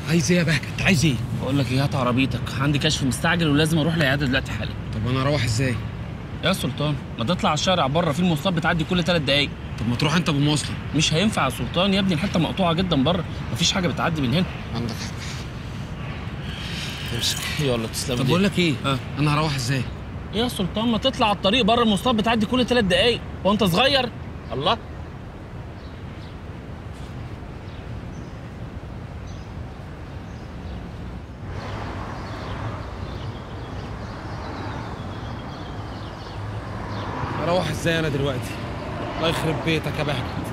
عايز ايه يا بهجت انت عايز ايه بقول لك ايه هات عربيتك عندي كشف مستعجل ولازم اروح العياده دلوقتي حالا طب انا اروح ازاي يا سلطان ما تطلع على الشارع بره في المواصلات بتعدي كل ثلاث دقايق طب ما تروح انت بمواصله مش هينفع يا سلطان يا ابني الحته مقطوعه جدا بره مفيش حاجه بتعدي من هنا عندك حق امسك يلا تسلم طب لي. بقول لك ايه ها. انا هروح ازاي ايه يا سلطان ما تطلع على الطريق بره المواصلات بتعدي كل ثلاث دقايق هو انت صغير الله اروح ازاي انا دلوقتي الله يخرب بيتك يا بهجت